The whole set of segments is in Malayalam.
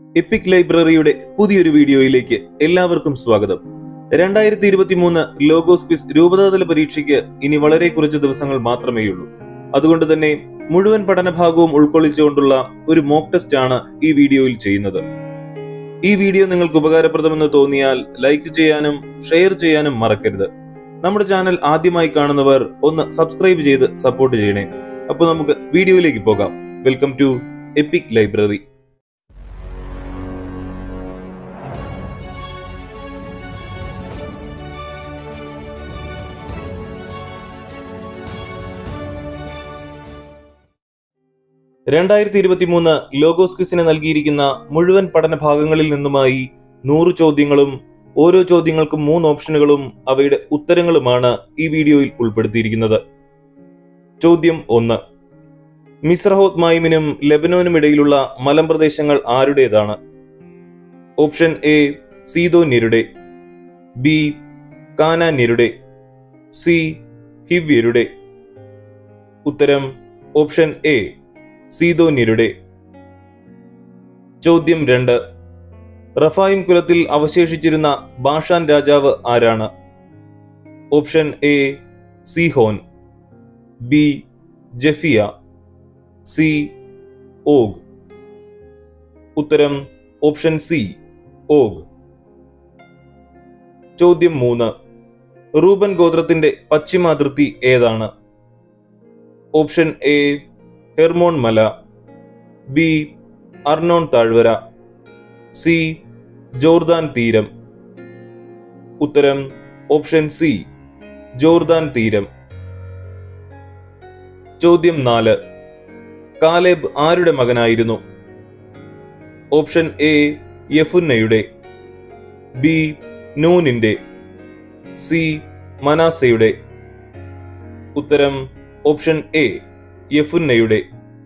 എപ്പിക് ലൈബ്രറിയുടെ പുതിയൊരു വീഡിയോയിലേക്ക് എല്ലാവർക്കും സ്വാഗതം രണ്ടായിരത്തി ഇരുപത്തി മൂന്ന് ലോഗോസ് ക്വിസ് രൂപതാതല പരീക്ഷയ്ക്ക് ഇനി വളരെ കുറച്ച് ദിവസങ്ങൾ മാത്രമേയുള്ളൂ അതുകൊണ്ട് തന്നെ മുഴുവൻ പഠനഭാഗവും ഉൾക്കൊള്ളിച്ചുകൊണ്ടുള്ള ഒരു മോക്ക് ടെസ്റ്റ് ആണ് ഈ വീഡിയോയിൽ ചെയ്യുന്നത് ഈ വീഡിയോ നിങ്ങൾക്ക് ഉപകാരപ്രദമെന്ന് തോന്നിയാൽ ലൈക്ക് ചെയ്യാനും ഷെയർ ചെയ്യാനും മറക്കരുത് നമ്മുടെ ചാനൽ ആദ്യമായി കാണുന്നവർ ഒന്ന് സബ്സ്ക്രൈബ് ചെയ്ത് സപ്പോർട്ട് ചെയ്യണേ അപ്പോൾ നമുക്ക് വീഡിയോയിലേക്ക് പോകാം വെൽക്കം ടു എപ്പിക് ലൈബ്രറി രണ്ടായിരത്തി ഇരുപത്തി മൂന്ന് ലോഗോസ് ക്വിസിന് നൽകിയിരിക്കുന്ന മുഴുവൻ പഠന ഭാഗങ്ങളിൽ നിന്നുമായി നൂറ് ചോദ്യങ്ങളും ഓരോ ചോദ്യങ്ങൾക്കും മൂന്ന് ഓപ്ഷനുകളും അവയുടെ ഉത്തരങ്ങളുമാണ് ഈ വീഡിയോയിൽ ഉൾപ്പെടുത്തിയിരിക്കുന്നത് ചോദ്യം ഒന്ന് മിസ്രഹോത് മായിമിനും ലെബനോനും ഇടയിലുള്ള മലമ്പ്രദേശങ്ങൾ ആരുടേതാണ് ഓപ്ഷൻ എ സീതോന്യരുടെ ബി കാനാന്യരുടെ സി ഹിവ്യരുടെ ഉത്തരം ഓപ്ഷൻ എ സീതോന്യരുടെ ചോദ്യം രണ്ട് റഫായിം കുലത്തിൽ അവശേഷിച്ചിരുന്ന ബാഷാൻ രാജാവ് ആരാണ് option A Sihon B Japhia C Og ഉത്തരം ഓപ്ഷൻ സി ഓഗ് ചോദ്യം മൂന്ന് റൂബൻ ഗോത്രത്തിന്റെ പശ്ചിമാതിർത്തി ഏതാണ് ഓപ്ഷൻ എ ഹെർമോൺ മല ബി അർണോൺ താഴ്വര സി ജോർദാൻ തീരം ഉത്തരം ഓപ്ഷൻ സി ജോർദാൻ തീരം ചോദ്യം നാല് കാലേബ് ആരുടെ മകനായിരുന്നു ഓപ്ഷൻ എ യഫുന്നയുടെ ബി നൂനിന്റെ സി മനാസയുടെ ഉത്തരം ഓപ്ഷൻ എ യഫുന്നയുടെ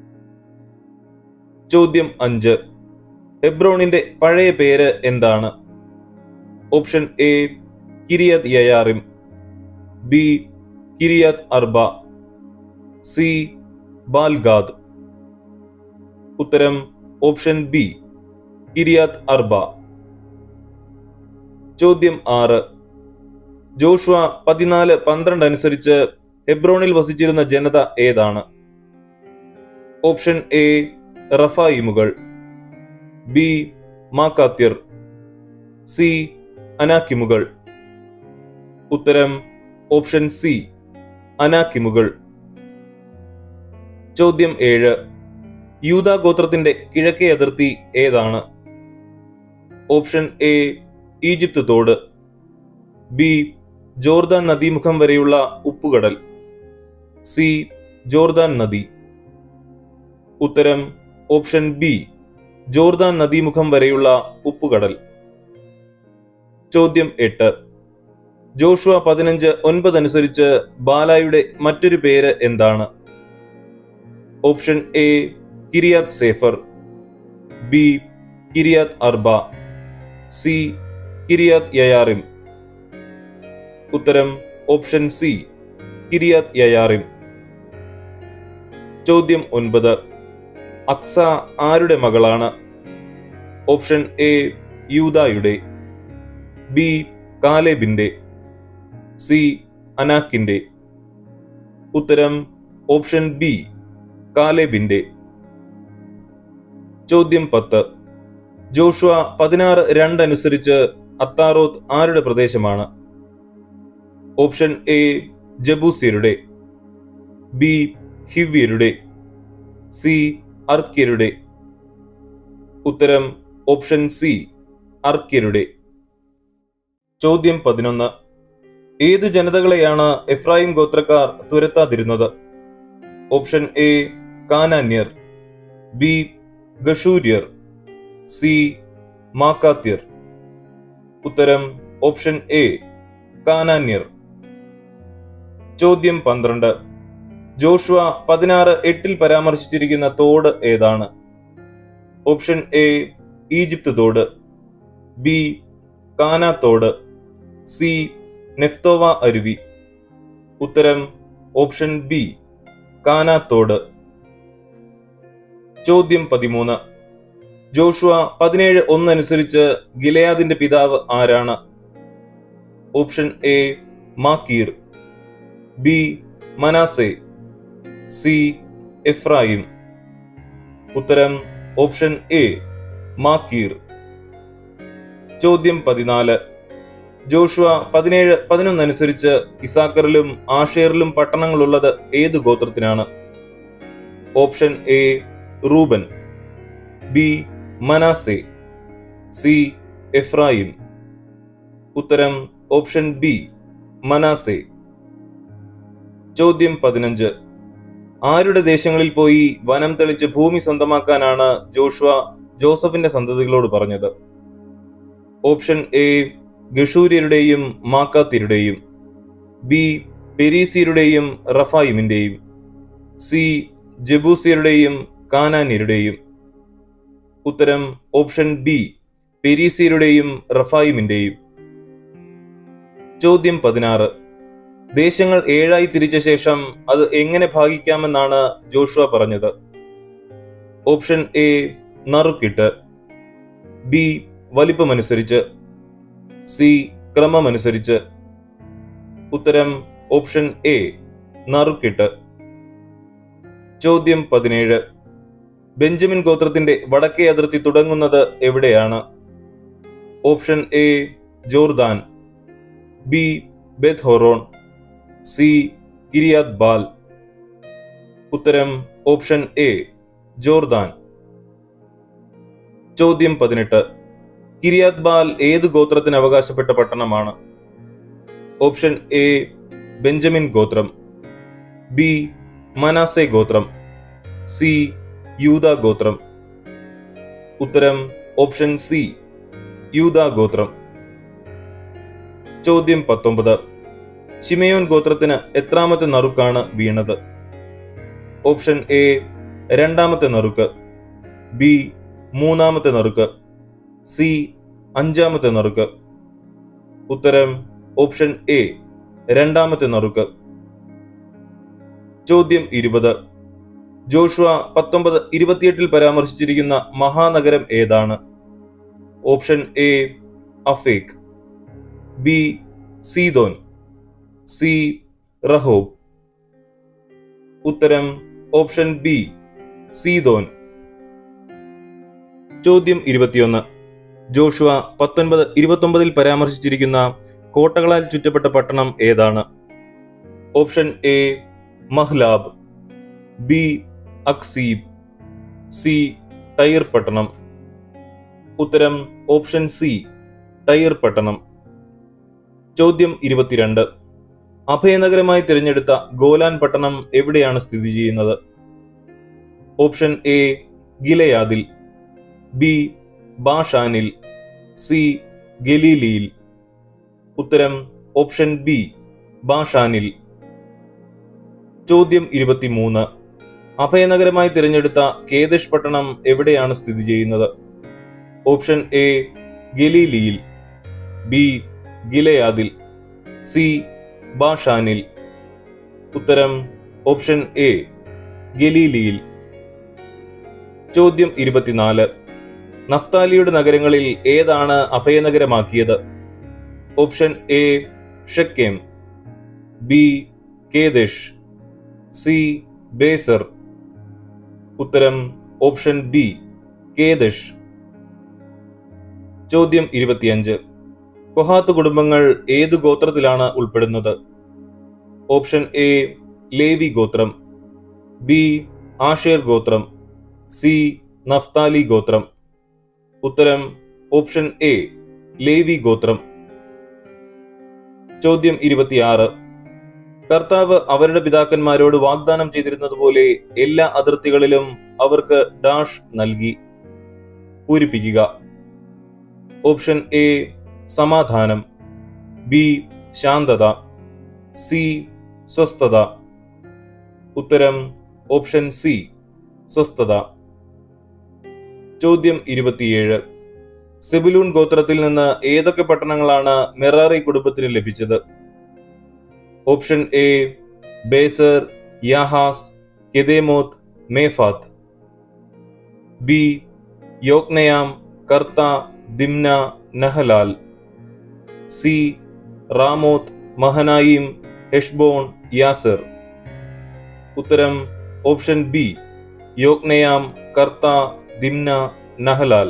ചോദ്യം അഞ്ച് ഹെബ്രോണിന്റെ പഴയ പേര് എന്താണ് option A Kiriath Jearim B Kiriath Arba C Baalgad ഉത്തരം ഓപ്ഷൻ ബി കിരിയാത് അർബ ചോദ്യം ആറ് ജോഷുവ പതിനാല് പന്ത്രണ്ട് അനുസരിച്ച് ഹെബ്രോണിൽ വസിച്ചിരുന്ന ജനത ഏതാണ് ഓപ്ഷൻ എ റഫായിമുകൾ ബി മാക്കാത്യർ സി അനാക്കിമുകൾ ഉത്തരം ഓപ്ഷൻ സി അനാക്കിമുകൾ ചോദ്യം ഏഴ് യൂത ഗോത്രത്തിന്റെ കിഴക്കേ അതിർത്തി ഏതാണ് ഓപ്ഷൻ എ ഈജിപ്ത് തോട് ബി ജോർദാൻ നദീമുഖം വരെയുള്ള ഉപ്പുകടൽ സി ജോർദാൻ നദി ഉത്തരം ഓപ്ഷൻ ബി ജോർദാൻ നദീമുഖം വരെയുള്ള ഉപ്പുകടൽ ചോദ്യം എട്ട് ജോഷുവ പതിനഞ്ച് ഒൻപത് അനുസരിച്ച് ബാലായുടെ മറ്റൊരു പേര് എന്താണ് option A Kiriath Sepher B Kiriath Arba C Kiriath Jearim ഉത്തരം ഓപ്ഷൻ സി കിരിയാത് യയാറിം ചോദ്യം ഒൻപത് അക്സ ആരുടെ മകളാണ് ഓപ്ഷൻ എ യൂതായുടെ ബി കാലേബിന്റെ സി അനാക്കിന്റെ ഉത്തരം ഓപ്ഷൻ ബി കാലേബിന്റെ ചോദ്യം പത്ത് ജോഷുവ പതിനാറ് രണ്ട് അനുസരിച്ച് അത്താറോത്ത് ആരുടെ പ്രദേശമാണ് ഓപ്ഷൻ എ ജബൂസിയരുടെ ബി ഹിവ്യരുടെ സി അർക്യരുടെ ഉത്തരം ഓപ്ഷൻ സി അർക്യരുടെ ചോദ്യം പതിനൊന്ന് ഏതു ജനതകളെയാണ് എഫ്രായിം ഗോത്രക്കാർ തുരത്താതിരുന്നത് ഓപ്ഷൻ എ കാനാന്യർ ബി ഗഷൂര്യർ സി മാക്കാത്യർ ഉത്തരം ഓപ്ഷൻ എ കാനാന്യർ ചോദ്യം പന്ത്രണ്ട് ജോഷുവ പതിനാറ് എട്ടിൽ പരാമർശിച്ചിരിക്കുന്ന തോട് ഏതാണ് ഓപ്ഷൻ എ ഈജിപ്ത് തോട് ബി കാന തോട് സി നെഫ്തോവ അരുവി ഉത്തരം ഓപ്ഷൻ ബി കാന തോട് ചോദ്യം പതിമൂന്ന് ജോഷുവ പതിനേഴ് ഒന്നനുസരിച്ച് ഗിലയാദിന്റെ പിതാവ് ആരാണ് option A Machir B Manasseh C Ephraim ഉത്തരം ഓപ്ഷൻ എ മാക്കീർ ചോദ്യം പതിനാല് ജോഷുവ പതിനേഴ് പതിനൊന്ന് അനുസരിച്ച് ഇസാക്കറിലും ആഷേറിലും പട്ടണങ്ങളുള്ളത് ഏത് ഗോത്രത്തിനാണ് option A Reuben B Manasseh C Ephraim ഉത്തരം ഓപ്ഷൻ ബി മനാസെ ചോദ്യം പതിനഞ്ച് ആരുടെ ദേശങ്ങളിൽ പോയി വനം തെളിച്ച് ഭൂമി സ്വന്തമാക്കാനാണ് ജോഷുവ ജോസഫിന്റെ സന്തതികളോട് പറഞ്ഞത് ഓപ്ഷൻ എ ഗഷൂര്യരുടെയും മാക്കാത്തിരുടെയും ബി പെരീസിയരുടെയും റഫായിമിന്റെയും സി ജബൂസിയരുടെയും കാനാന്യരുടെയും ഉത്തരം ഓപ്ഷൻ ബി പെരീസിയരുടെയും റഫായിമിന്റെയും ചോദ്യം പതിനാറ് ദേശങ്ങൾ ഏഴായി തിരിച്ച ശേഷം അത് എങ്ങനെ ഭാഗിക്കാമെന്നാണ് ജോഷുവ പറഞ്ഞത് ഓപ്ഷൻ എ നറുക്കിട്ട് ബി വലിപ്പമനുസരിച്ച് സി ക്രമമനുസരിച്ച് ഉത്തരം ഓപ്ഷൻ എ നറുക്കിട്ട് ചോദ്യം പതിനേഴ് ബെഞ്ചമിൻ ഗോത്രത്തിന്റെ വടക്കേ അതിർത്തി തുടങ്ങുന്നത് എവിടെയാണ് option A Jordan B Beth Horon C Kiriath Baal ഉത്തരം ഓപ്ഷൻ എ ജോർദാൻ ചോദ്യം പതിനെട്ട് കിരിയാത് ബാൽ ഏത് ഗോത്രത്തിന് അവകാശപ്പെട്ട പട്ടണമാണ് ഓപ്ഷൻ എ ബെഞ്ചമിൻ ഗോത്രം ബി മനാസെ ഗോത്രം സി യൂത ഗോത്രം ഉത്തരം ഓപ്ഷൻ സി യൂത ഗോത്രം ചോദ്യം പത്തൊമ്പത് ശിമയോൻ ഗോത്രത്തിന് എത്രാമത്തെ നറുക്കാണ് വീണത് ഓപ്ഷൻ എ രണ്ടാമത്തെ നറുക്ക് ബി മൂന്നാമത്തെ നറുക്ക് സി അഞ്ചാമത്തെ നറുക്ക് ഉത്തരം ഓപ്ഷൻ എ രണ്ടാമത്തെ നറുക്ക് ചോദ്യം ഇരുപത് ജോഷുവ പത്തൊമ്പത് ഇരുപത്തിയെട്ടിൽ പരാമർശിച്ചിരിക്കുന്ന മഹാനഗരം ഏതാണ് option A Aphek B സീതോൻ C Rehob ഉത്തരം ഓപ്ഷൻ ബി സീതോൻ ചോദ്യം ഇരുപത്തിയൊന്ന് ജോഷുവ പത്തൊൻപത് ഇരുപത്തൊമ്പതിൽ പരാമർശിച്ചിരിക്കുന്ന കോട്ടകളാൽ ചുറ്റപ്പെട്ട പട്ടണം ഏതാണ് ഓപ്ഷൻ എ മഹ്ലാബ് ബി അക്സീബ് സി ടൈർ പട്ടണം ഉത്തരം ഓപ്ഷൻ സി ടൈർ പട്ടണം ചോദ്യം ഇരുപത്തിരണ്ട് അഭയനഗരമായി തിരഞ്ഞെടുത്ത ഗോലാൻ പട്ടണം എവിടെയാണ് സ്ഥിതി ചെയ്യുന്നത് ഓപ്ഷൻ എ ഗിലയാദിൽ ബി ബാഷാനിൽ സി ഗലീലിയിൽ ഉത്തരം ഓപ്ഷൻ ബി ബാഷാനിൽ ചോദ്യം ഇരുപത്തിമൂന്ന് അഭയനഗരമായി തിരഞ്ഞെടുത്ത കേദഷ് പട്ടണം എവിടെയാണ് സ്ഥിതി ചെയ്യുന്നത് ഓപ്ഷൻ എ ഗലീലിയിൽ ബി ഗിലയാദിൽ സി ബാഷാനിൽ ഉത്തരം ഓപ്ഷൻ എ ഗലീലിയിൽ ചോദ്യം ഇരുപത്തിനാല് നഫ്താലിയുടെ നഗരങ്ങളിൽ ഏതാണ് അഭയനഗരമാക്കിയത് option A Shechem B Kedesh C Bezer ഉത്തരം ഓപ്ഷൻ ബി കേദഷ് ചോദ്യം ഇരുപത്തിയഞ്ച് കൊഹാത്ത് കുടുംബങ്ങൾ ഏതു ഗോത്രത്തിലാണ് ഉൾപ്പെടുന്നത് ഓപ്ഷൻ എ ലേവി ഗോത്രം ബി ആഷേർ ഗോത്രം സി നഫ്താലി ഗോത്രം ഉത്തരം ഓപ്ഷൻ എ ലേവി ഗോത്രം ചോദ്യം ഇരുപത്തിയാറ് കർത്താവ് അവരുടെ പിതാക്കന്മാരോട് വാഗ്ദാനം ചെയ്തിരുന്നതുപോലെ എല്ലാ അതിർത്തികളിലും അവർക്ക് ഡാഷ് നൽകി പൂരിപ്പിക്കുക ഓപ്ഷൻ എ സമാധാനം ബി ശാന്തത സി സ്വസ്ഥത ഉത്തരം ഓപ്ഷൻ സി സ്വസ്ഥത ചോദ്യം ഇരുപത്തിയേഴ് സെബുലൂൺ ഗോത്രത്തിൽ നിന്ന് ഏതൊക്കെ പട്ടണങ്ങളാണ് മെറാറി കുടുംബത്തിന് ലഭിച്ചത് option A Bezer Jahaz Kedemoth Mephaath B Jokneam Kartah Dimnah Nahalal C Ramoth Mahanaim Heshbon Jazer ഉത്തരം option B Jokneam Kartah Dimnah നഹലാൽ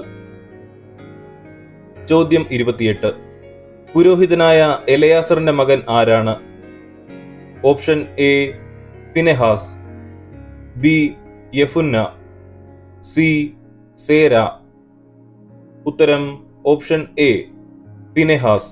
ചോദ്യം ഇരുപത്തിയെട്ട് പുരോഹിതനായ എലയാസറിന്റെ മകൻ ആരാണ് option A Phinehas B Jephunneh C Zerah ഉത്തരം ഓപ്ഷൻ എ ഫിനെഹാസ്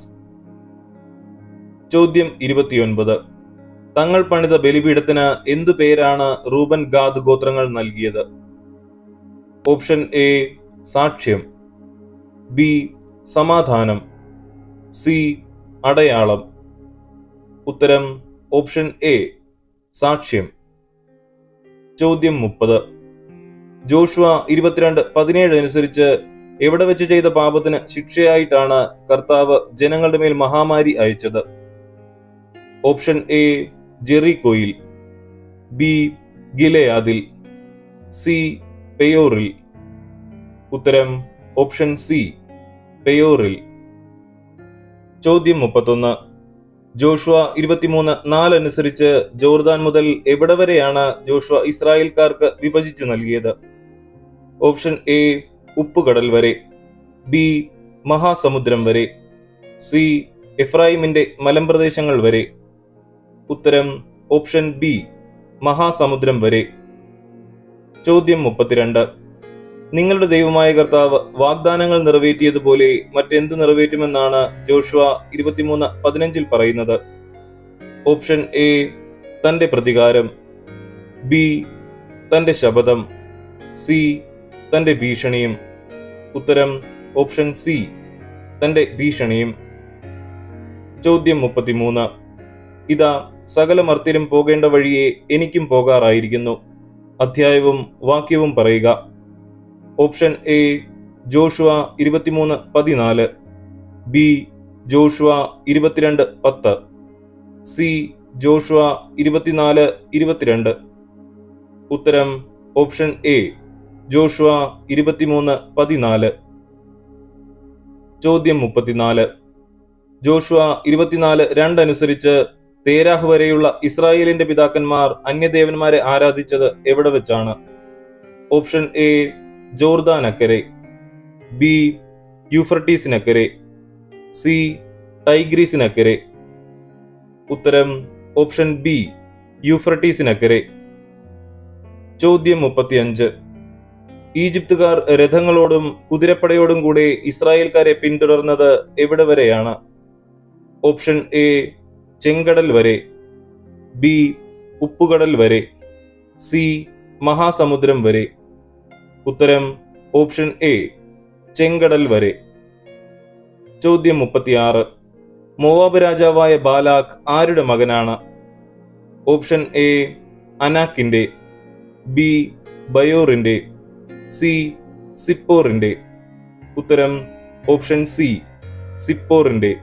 ചോദ്യം ഇരുപത്തിയൊൻപത് തങ്ങൾ പണിത ബലിപീഠത്തിന് എന്തു പേരാണ് റൂബൻ ഗാദ് ഗോത്രങ്ങൾ നൽകിയത് ഓപ്ഷൻ എ സാക്ഷ്യം ബി സമാധാനം സി അടയാളം ഉത്തരം ഓപ്ഷൻ എ സാക്ഷ്യം ചോദ്യം മുപ്പത് ജോഷുവ ഇരുപത്തിരണ്ട് പതിനേഴ് അനുസരിച്ച് എവിടെ വെച്ച് ചെയ്ത പാപത്തിന് ശിക്ഷയായിട്ടാണ് കർത്താവ് ജനങ്ങളുടെ മേൽ മഹാമാരി അയച്ചത് ഓപ്ഷൻ എ ജെറിക്കോയിൽ ബി ഗിലയാദിൽ സി പെയോറിൽ ഉത്തരം ഓപ്ഷൻ സി പെയോറിൽ ചോദ്യം മുപ്പത്തൊന്ന് ജോഷുവ ഇരുപത്തിമൂന്ന് നാല് അനുസരിച്ച് ജോർദാൻ മുതൽ എവിടെ വരെയാണ് ജോഷുവ ഇസ്രായേൽക്കാർക്ക് വിഭജിച്ചു നൽകിയത് ഓപ്ഷൻ എ ഉപ്പുകടൽ വരെ ബി മഹാസമുദ്രം വരെ സി എഫ്രായിമിന്റെ മലമ്പ്രദേശങ്ങൾ വരെ ഉത്തരം ഓപ്ഷൻ ബി മഹാസമുദ്രം വരെ ചോദ്യം മുപ്പത്തിരണ്ട് നിങ്ങളുടെ ദൈവമായ കർത്താവ് വാഗ്ദാനങ്ങൾ നിറവേറ്റിയതുപോലെ മറ്റെന്തു നിറവേറ്റുമെന്നാണ് ജോഷുവ ഇരുപത്തിമൂന്ന് പതിനഞ്ചിൽ പറയുന്നത് ഓപ്ഷൻ എ തന്റെ പ്രതികാരം ബി തന്റെ ശപഥം സി തന്റെ ഭീഷണിയും ഉത്തരം ഓപ്ഷൻ സി തന്റെ ഭീഷണിയും ചോദ്യം മുപ്പത്തിമൂന്ന് ഇതാ സകല മർത്യരും പോകേണ്ട വഴിയെ എനിക്കും പോകാറായിരിക്കുന്നു അധ്യായവും വാക്യവും പറയുക ഓപ്ഷൻ എ ജോഷുവ ഇരുപത്തിമൂന്ന് പതിനാല് ബി ജോഷുവ ഇരുപത്തിരണ്ട് പത്ത് സി ജോഷുവ ഇരുപത്തിനാല് ഇരുപത്തിരണ്ട് ഉത്തരം ഓപ്ഷൻ എ ജോഷുവ ഇരുപത്തിമൂന്ന് പതിനാല് ചോദ്യം മുപ്പത്തിനാല് ജോഷുവ ഇരുപത്തിനാല് രണ്ടനുസരിച്ച് തേരാഹ് വരെയുള്ള ഇസ്രായേലിന്റെ പിതാക്കന്മാർ അന്യദേവന്മാരെ ആരാധിച്ചത് എവിടെ വെച്ചാണ് ഓപ്ഷൻ എ ജോർദാനക്കരെ ബി യൂഫ്രട്ടീസിനക്കരെ സി ടൈഗ്രീസിനക്കരെ ഉത്തരം ഓപ്ഷൻ ബി യൂഫ്രട്ടീസിനക്കരെ ചോദ്യം മുപ്പത്തിയഞ്ച് ഈജിപ്തുകാർ രഥങ്ങളോടും കുതിരപ്പടയോടും കൂടെ ഇസ്രായേൽക്കാരെ പിന്തുടർന്നത് എവിടെ വരെയാണ് ഓപ്ഷൻ എ ചെങ്കടൽ വരെ ബി ഉപ്പുകടൽ വരെ സി മഹാസമുദ്രം വരെ ഉത്തരം ഓപ്ഷൻ എ ചെങ്കടൽ വരെ ചോദ്യം മുപ്പത്തിയാറ് മോവാബ് രാജാവായ ബാലാഖ് ആരുടെ മകനാണ് ഓപ്ഷൻ എ അനാക്കിന്റെ ബി ബയോറിന്റെ സി സിപ്പോറിന്റെ ഉത്തരം ഓപ്ഷൻ സി സിപ്പോറിന്റെ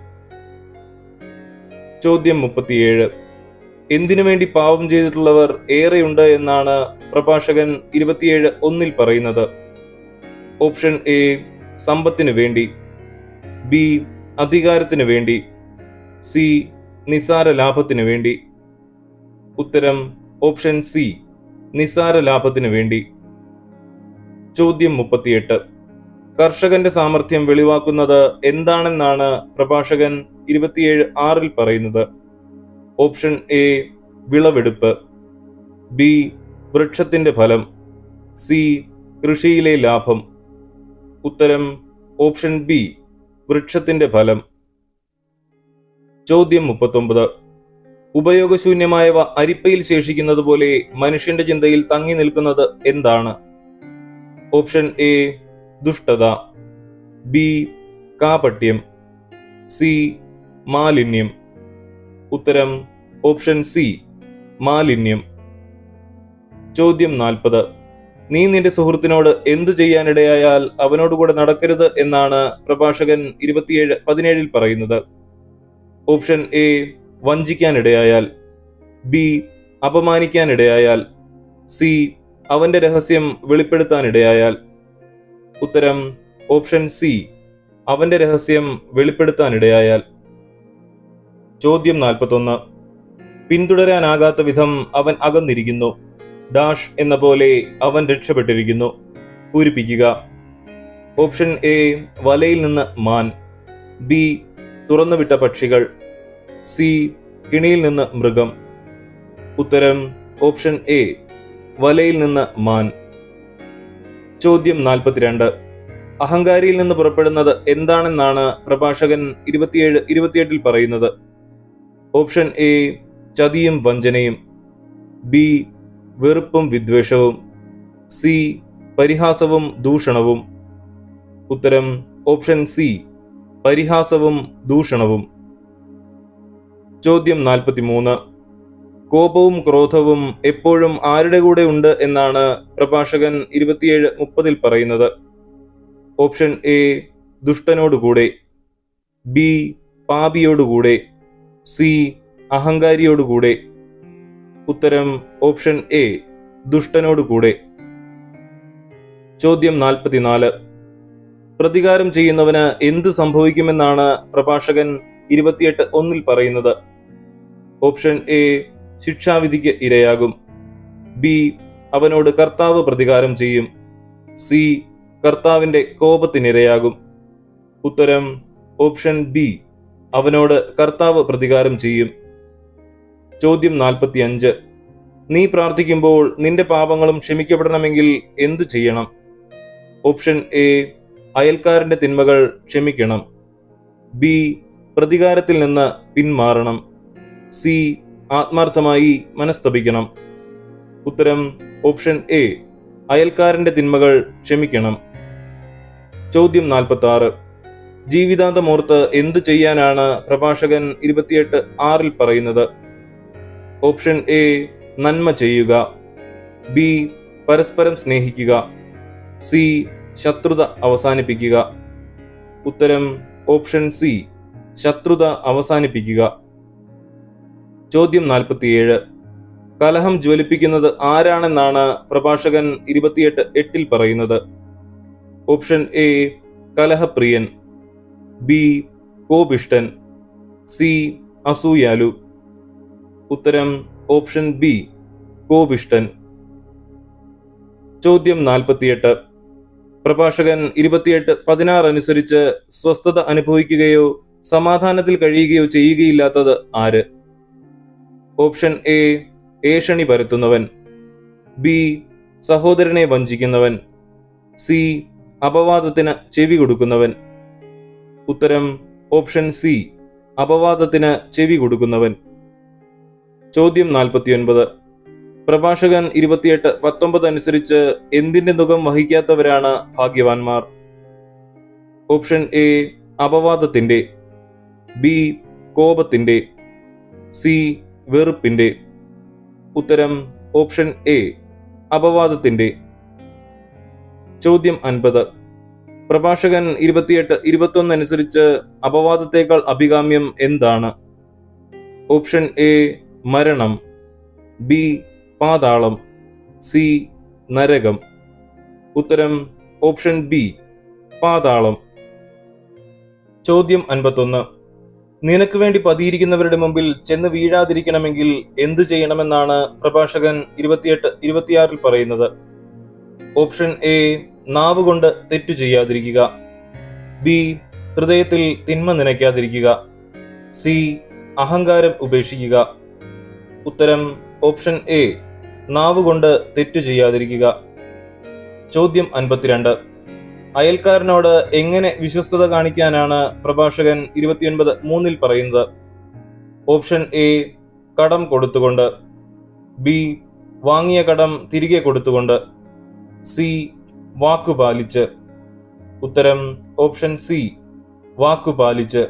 ചോദ്യം മുപ്പത്തിയേഴ് എന്തിനു വേണ്ടി പാപം ചെയ്തിട്ടുള്ളവർ ഏറെയുണ്ട് എന്നാണ് പ്രഭാഷകൻ ഇരുപത്തിയേഴ് ഒന്നിൽ പറയുന്നത് ഓപ്ഷൻ എ സമ്പത്തിനു വേണ്ടി ബി അധികാരത്തിനു വേണ്ടി സി നിസാര ലാഭത്തിനു വേണ്ടി ഉത്തരം ഓപ്ഷൻ സി നിസാര ലാഭത്തിനു വേണ്ടി ചോദ്യം മുപ്പത്തിയെട്ട് കർഷകന്റെ സാമർഥ്യം വെളിവാക്കുന്നത് എന്താണെന്നാണ് പ്രഭാഷകൻ ഇരുപത്തിയേഴ് ആറിൽ പറയുന്നത് ഓപ്ഷൻ എ വിളവെടുപ്പ് ബി വൃക്ഷത്തിന്റെ ഫലം സി കൃഷിയിലെ ലാഭം ഉത്തരം ഓപ്ഷൻ ബി വൃക്ഷത്തിന്റെ ഫലം ചോദ്യം മുപ്പത്തൊമ്പത് ഉപയോഗശൂന്യമായവ അരിപ്പയിൽ ശേഷിക്കുന്നത് പോലെ മനുഷ്യന്റെ ചിന്തയിൽ തങ്ങി നിൽക്കുന്നത് എന്താണ് ഓപ്ഷൻ എ ദുഷ്ടത ബി കാപട്യം സി മാലിന്യം ഉത്തരം ഓപ്ഷൻ സി മാലിന്യം ചോദ്യം നാൽപ്പത് നീ നിന്റെ സുഹൃത്തിനോട് എന്തു ചെയ്യാനിടയായാൽ അവനോടുകൂടെ നടക്കരുത് എന്നാണ് പ്രഭാഷകൻ ഇരുപത്തിയേഴ് പതിനേഴിൽ പറയുന്നത് ഓപ്ഷൻ എ വഞ്ചിക്കാനിടയായാൽ ബി അപമാനിക്കാനിടയായാൽ സി അവന്റെ രഹസ്യം വെളിപ്പെടുത്താനിടയായാൽ ഉത്തരം ഓപ്ഷൻ സി അവന്റെ രഹസ്യം വെളിപ്പെടുത്താനിടയായാൽ ചോദ്യം നാൽപ്പത്തൊന്ന് പിന്തുടരാനാകാത്ത വിധം അവൻ അകന്നിരിക്കുന്നു ഡാഷ് എന്ന പോലെ അവൻ രക്ഷപ്പെട്ടിരിക്കുന്നു പൂരിപ്പിക്കുക ഓപ്ഷൻ എ വലയിൽ നിന്ന് മാൻ ബി തുറന്നുവിട്ട പക്ഷികൾ സി കിണിയിൽ നിന്ന് മൃഗം ഉത്തരം ഓപ്ഷൻ എ വലയിൽ നിന്ന് മാൻ ചോദ്യം നാൽപ്പത്തിരണ്ട് അഹങ്കാരിയിൽ നിന്ന് പുറപ്പെടുന്നത് എന്താണെന്നാണ് പ്രഭാഷകൻ ഇരുപത്തിയേഴ് ഇരുപത്തിയെട്ടിൽ പറയുന്നത് ഓപ്ഷൻ എ ചതിയും വഞ്ചനയും ബി വെറുപ്പും വിദ്വേഷവും സി പരിഹാസവും ദൂഷണവും ഉത്തരം ഓപ്ഷൻ സി പരിഹാസവും ദൂഷണവും ചോദ്യം നാൽപ്പത്തിമൂന്ന് കോപവും ക്രോധവും എപ്പോഴും ആരുടെ കൂടെ ഉണ്ട് എന്നാണ് പ്രഭാഷകൻ ഇരുപത്തിയേഴ് മുപ്പതിൽ പറയുന്നത് ഓപ്ഷൻ എ ദുഷ്ടനോടുകൂടെ ബി പാപിയോടുകൂടെ സി അഹങ്കാരിയോടുകൂടെ ഉത്തരം ഓപ്ഷൻ എ ദുഷ്ടനോടുകൂടെ ചോദ്യം നാൽപ്പത്തിനാല് പ്രതികാരം ചെയ്യുന്നവന് എന്ത് സംഭവിക്കുമെന്നാണ് പ്രഭാഷകൻ ഇരുപത്തിയെട്ട് ഒന്നിൽ പറയുന്നത് ഓപ്ഷൻ എ ശിക്ഷാവിധിക്ക് ഇരയാകും ബി അവനോട് കർത്താവ് പ്രതികാരം ചെയ്യും സി കർത്താവിന്റെ കോപത്തിനിരയാകും ഉത്തരം ഓപ്ഷൻ ബി അവനോട് കർത്താവ് പ്രതികാരം ചെയ്യും ചോദ്യം നാൽപ്പത്തിയഞ്ച് നീ പ്രാർത്ഥിക്കുമ്പോൾ നിന്റെ പാപങ്ങളും ക്ഷമിക്കപ്പെടണമെങ്കിൽ എന്തു ചെയ്യണം ഓപ്ഷൻ എ അയൽക്കാരന്റെ തിന്മകൾ ക്ഷമിക്കണം ബി പ്രതികാരത്തിൽ നിന്ന് പിന്മാറണം സി ആത്മാർത്ഥമായി മനസ്തപിക്കണം ഉത്തരം ഓപ്ഷൻ എ അയൽക്കാരന്റെ തിന്മകൾ ക്ഷമിക്കണം ചോദ്യം നാൽപ്പത്തി ആറ് ജീവിതാന്തമോർത്ത് എന്തു ചെയ്യാനാണ് പ്രഭാഷകൻ ഇരുപത്തിയെട്ട് ആറിൽ പറയുന്നത് ഓപ്ഷൻ എ നന്മ ചെയ്യുക ബി പരസ്പരം സ്നേഹിക്കുക സി ശത്രുത അവസാനിപ്പിക്കുക ഉത്തരം ഓപ്ഷൻ സി ശത്രുത അവസാനിപ്പിക്കുക ചോദ്യം നാൽപ്പത്തിയേഴ് കലഹം ജ്വലിപ്പിക്കുന്നത് ആരാണെന്നാണ് പ്രഭാഷകൻ ഇരുപത്തിയെട്ട് എട്ടിൽ പറയുന്നത് ഓപ്ഷൻ എ കലഹപ്രിയൻ ബി കോപിഷ്ടൻ സി അസൂയാലു ഉത്തരം ഓപ്ഷൻ ബി കോപിഷ്ടൻ ചോദ്യം നാൽപ്പത്തിയെട്ട് പ്രഭാഷകൻ ഇരുപത്തിയെട്ട് പതിനാറ് അനുസരിച്ച് സ്വസ്ഥത അനുഭവിക്കുകയോ സമാധാനത്തിൽ കഴിയുകയോ ചെയ്യുകയില്ലാത്തത് ആര് ഓപ്ഷൻ എ ഏഷണി പരത്തുന്നവൻ ബി സഹോദരനെ വഞ്ചിക്കുന്നവൻ സി അപവാദത്തിന് ചെവി കൊടുക്കുന്നവൻ ഉത്തരം ഓപ്ഷൻ സി അപവാദത്തിന് ചെവി കൊടുക്കുന്നവൻ ചോദ്യം നാൽപ്പത്തിയൊൻപത് പ്രഭാഷകൻ ഇരുപത്തിയെട്ട് പത്തൊമ്പത് അനുസരിച്ച് എന്തിന്റെ മുഖം വഹിക്കാത്തവരാണ് ഭാഗ്യവാന്മാർ ഓപ്ഷൻ എ അപവാദത്തിന്റെ ബി കോപത്തിന്റെ സി വെറുപ്പിന്റെ ഉത്തരം ഓപ്ഷൻ എ അപവാദത്തിന്റെ ചോദ്യം അൻപത് പ്രഭാഷകൻ ഇരുപത്തിയെട്ട് ഇരുപത്തൊന്ന് അനുസരിച്ച് അപവാദത്തേക്കാൾ അഭികാമ്യം എന്താണ് ഓപ്ഷൻ എ മരണം ബി പാതാളം സി നരകം ഉത്തരം ഓപ്ഷൻ ബി പാതാളം ചോദ്യം അൻപത്തൊന്ന് നിനക്ക് വേണ്ടി പതിയിരിക്കുന്നവരുടെ മുമ്പിൽ ചെന്ന് വീഴാതിരിക്കണമെങ്കിൽ എന്തു ചെയ്യണമെന്നാണ് പ്രഭാഷകൻ ഇരുപത്തിയെട്ട് ഇരുപത്തിയാറിൽ പറയുന്നത് ഓപ്ഷൻ എ നാവ് കൊണ്ട് തെറ്റു ചെയ്യാതിരിക്കുക ബി ഹൃദയത്തിൽ തിന്മ നനയ്ക്കാതിരിക്കുക സി അഹങ്കാരം ഉപേക്ഷിക്കുക ഉത്തരം ഓപ്ഷൻ എ നാവ് കൊണ്ട് തെറ്റു ചെയ്യാതിരിക്കുക ചോദ്യം അൻപത്തിരണ്ട് അയൽക്കാരനോട് എങ്ങനെ വിശ്വസ്തത കാണിക്കാനാണ് പ്രഭാഷകൻ ഇരുപത്തിയൊൻപത് മൂന്നിൽ പറയുന്നത് ഓപ്ഷൻ എ കടം കൊടുത്തുകൊണ്ട് ബി വാങ്ങിയ കടം തിരികെ കൊടുത്തുകൊണ്ട് സി വാക്കു പാലിച്ച് ഉത്തരം ഓപ്ഷൻ സി വാക്കു പാലിച്ച്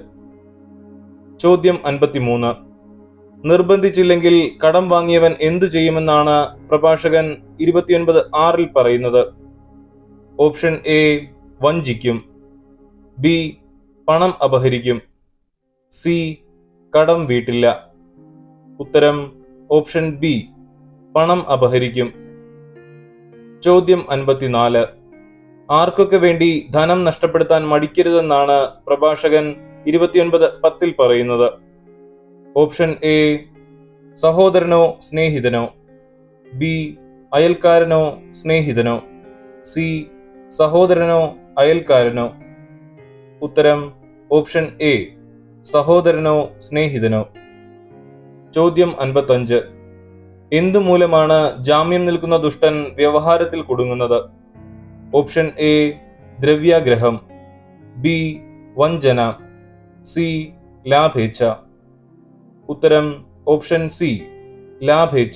ചോദ്യം അൻപത്തിമൂന്ന് നിർബന്ധിച്ചില്ലെങ്കിൽ കടം വാങ്ങിയവൻ എന്തു ചെയ്യുമെന്നാണ് പ്രഭാഷകൻ ഇരുപത്തിയൊൻപത് ആറിൽ പറയുന്നത് ഓപ്ഷൻ എ വഞ്ചിക്കും ബി പണം അപഹരിക്കും സി കടം വീട്ടില്ല ഉത്തരം ഓപ്ഷൻ ബി പണം അപഹരിക്കും ചോദ്യം അൻപത്തിനാല് ആർക്കൊക്കെ വേണ്ടി ധനം നഷ്ടപ്പെടുത്താൻ മടിക്കരുതെന്നാണ് പ്രഭാഷകൻ ഇരുപത്തിയൊൻപത് പത്തിൽ പറയുന്നത് ഓപ്ഷൻ എ സഹോദരനോ സ്നേഹിതനോ ബി അയൽക്കാരനോ സ്നേഹിതനോ സി സഹോദരനോ അയൽക്കാരനോ ഉത്തരം ഓപ്ഷൻ എ സഹോദരനോ സ്നേഹിതനോ ചോദ്യം അൻപത്തഞ്ച് എന്തു മൂലമാണ് ജാമ്യം നിൽക്കുന്ന ദുഷ്ടൻ വ്യവഹാരത്തിൽ കുടുങ്ങുന്നത് ഓപ്ഷൻ എ ദ്രവ്യാഗ്രഹം ബി വഞ്ചന സി ലാഭേച്ഛ ഉത്തരം ഓപ്ഷൻ സി ലാഭേച്ഛ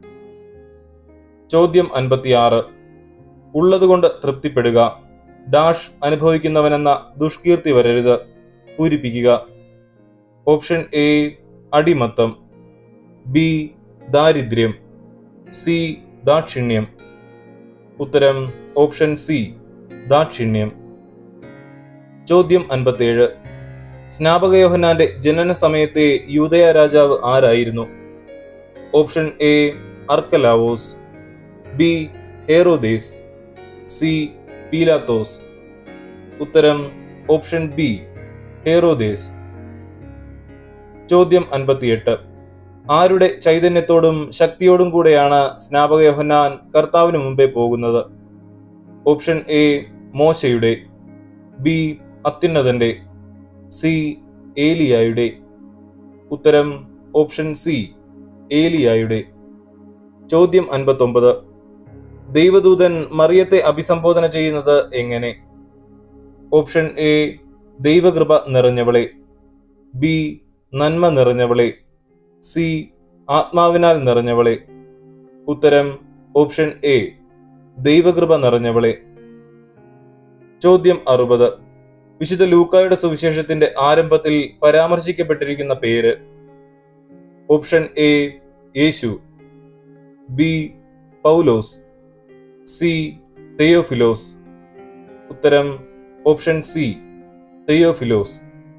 ചോദ്യം അൻപത്തിയാറ് ഉള്ളതുകൊണ്ട് തൃപ്തിപ്പെടുക ഡാഷ് അനുഭവിക്കുന്നവനെന്ന ദുഷ്കീർത്തി വരരുത് പൂരിപ്പിക്കുക ഓപ്ഷൻ എ അടിമത്തം ബി ദാരിദ്ര്യം സി ദാക്ഷിണ്യം ഉത്തരം ഓപ്ഷൻ സി ദാക്ഷിണ്യം ചോദ്യം അൻപത്തിയേഴ് സ്നാപകയോഹന്നാന്റെ ജനന സമയത്തെ യൂതയ രാജാവ് ആരായിരുന്നു ഓപ്ഷൻ എ അർക്കലാവോസ് ബി ഹേറോദേസ് സി പീലാത്തോസ് ഉത്തരം ഓപ്ഷൻ ബി ഹേറോദേസ് ചോദ്യം അൻപത്തിയെട്ട് ആരുടെ ചൈതന്യത്തോടും ശക്തിയോടും കൂടെയാണ് സ്നാപക യോഹന്നാൻ കർത്താവിന് മുമ്പേ പോകുന്നത് ഓപ്ഷൻ എ മോശയുടെ ബി അത്യുന്നതന്റെ സി ഏലിയായുടെ ഉത്തരം ഓപ്ഷൻ സി ഏലിയായുടെ ചോദ്യം അൻപത്തൊമ്പത് ദൈവദൂതൻ മറിയത്തെ അഭിസംബോധന ചെയ്യുന്നത് എങ്ങനെ ഓപ്ഷൻ എ ദൈവകൃപ നിറഞ്ഞവളെ ബി നന്മ നിറഞ്ഞവളെ സി ആത്മാവിനാൽ നിറഞ്ഞവളെ ഉത്തരം ഓപ്ഷൻ എ ദൈവകൃപ നിറഞ്ഞവളെ ചോദ്യം അറുപത് വിശുദ്ധ ലൂക്കായുടെ സുവിശേഷത്തിന്റെ ആരംഭത്തിൽ പരാമർശിക്കപ്പെട്ടിരിക്കുന്ന പേര് ഓപ്ഷൻ എ യേശു ബി പൗലോസ് സി തെയോഫിലോസ് ഉത്തരം ഓപ്ഷൻ സി തെയോഫിലോസ്